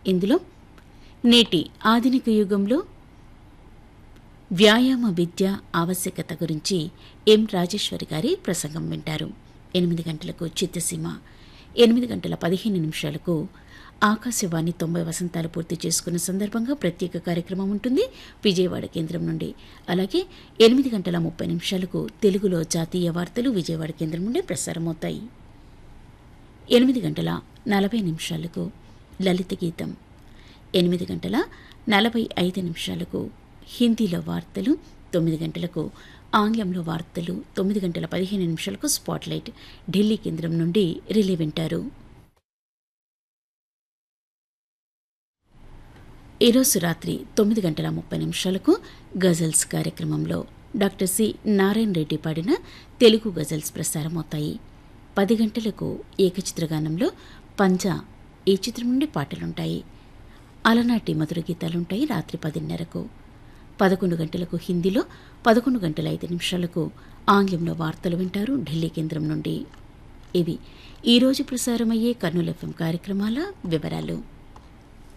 ఇందులో నేటి ఆధునిక యుగంలో వ్యాయామ విద్య ఆవశ్యకత గురించి ఎం రాజేశ్వరి గారి ప్రసంగం వింటారు ఎనిమిది గంటలకు చిత్తసీమ ఎనిమిది గంటల పదిహేను నిమిషాలకు ఆకాశవాణి తొంభై వసంతాలు పూర్తి చేసుకున్న సందర్భంగా ప్రత్యేక కార్యక్రమం ఉంటుంది విజయవాడ కేంద్రం నుండి అలాగే ఎనిమిది గంటల ముప్పై నిమిషాలకు తెలుగులో జాతీయ వార్తలు విజయవాడ కేంద్రం నుండి ప్రసారమవుతాయి ఎనిమిది గంటల నలభై నిమిషాలకు లలిత గీతం ఎనిమిది గంటల నలభై ఐదు నిమిషాలకు హిందీలో వార్తలు తొమ్మిది గంటలకు ఆంగ్లంలో వార్తలు తొమ్మిది గంటల పదిహేను నిమిషాలకు స్పాట్లైట్ ఢిల్లీ కేంద్రం నుండి రిలే వింటారు ఈరోజు రాత్రి తొమ్మిది గంటల ముప్పై నిమిషాలకు గజల్స్ కార్యక్రమంలో డాక్టర్ సి నారాయణ రెడ్డి పాడిన తెలుగు గజల్స్ ప్రసారమవుతాయి పది గంటలకు ఏకచిత్రగానంలో పంజా ఈ చిత్రం నుండి పాటలుంటాయి అలనాటి మధుర గీతాలుంటాయి రాత్రి పదిన్నరకు పదకొండు గంటలకు హిందీలో పదకొండు గంటల ఐదు నిమిషాలకు ఆంగ్లంలో వార్తలు వింటారు ఢిల్లీ కేంద్రం నుండి ఇవి ఈరోజు ప్రసారమయ్యే కర్నూలు ఎఫ్ఎం కార్యక్రమాల వివరాలు